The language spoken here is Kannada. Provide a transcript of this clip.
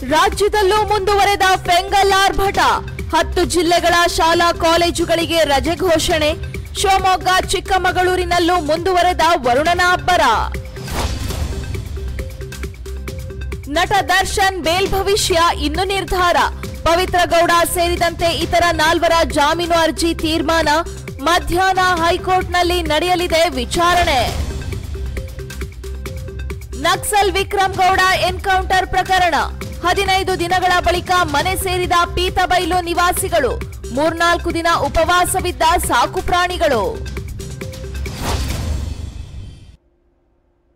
ರಾಜ್ಯದಲ್ಲೂ ಮುಂದುವರೆದ ಫೆಂಗಲ್ ಆರ್ಭಟ ಹತ್ತು ಜಿಲ್ಲೆಗಳ ಶಾಲಾ ಕಾಲೇಜುಗಳಿಗೆ ರಜೆ ಘೋಷಣೆ ಶಿವಮೊಗ್ಗ ಚಿಕ್ಕಮಗಳೂರಿನಲ್ಲೂ ಮುಂದುವರೆದ ವರುಣನ ಅಬ್ಬರ ನಟ ದರ್ಶನ್ ಬೇಲ್ ಭವಿಷ್ಯ ಇನ್ನು ನಿರ್ಧಾರ ಪವಿತ್ರ ಗೌಡ ಸೇರಿದಂತೆ ಇತರ ನಾಲ್ವರ ಜಾಮೀನು ಅರ್ಜಿ ತೀರ್ಮಾನ ಮಧ್ಯಾಹ್ನ ಹೈಕೋರ್ಟ್ನಲ್ಲಿ ನಡೆಯಲಿದೆ ವಿಚಾರಣೆ ನಕ್ಸಲ್ ವಿಕ್ರಮ್ ಗೌಡ ಎನ್ಕೌಂಟರ್ ಪ್ರಕರಣ ಹದಿನೈದು ದಿನಗಳ ಬಳಿಕ ಮನೆ ಸೇರಿದ ಪೀತಬೈಲು ನಿವಾಸಿಗಳು ಮೂರ್ನಾಲ್ಕು ದಿನ ಉಪವಾಸವಿದ್ದ ಸಾಕು ಪ್ರಾಣಿಗಳು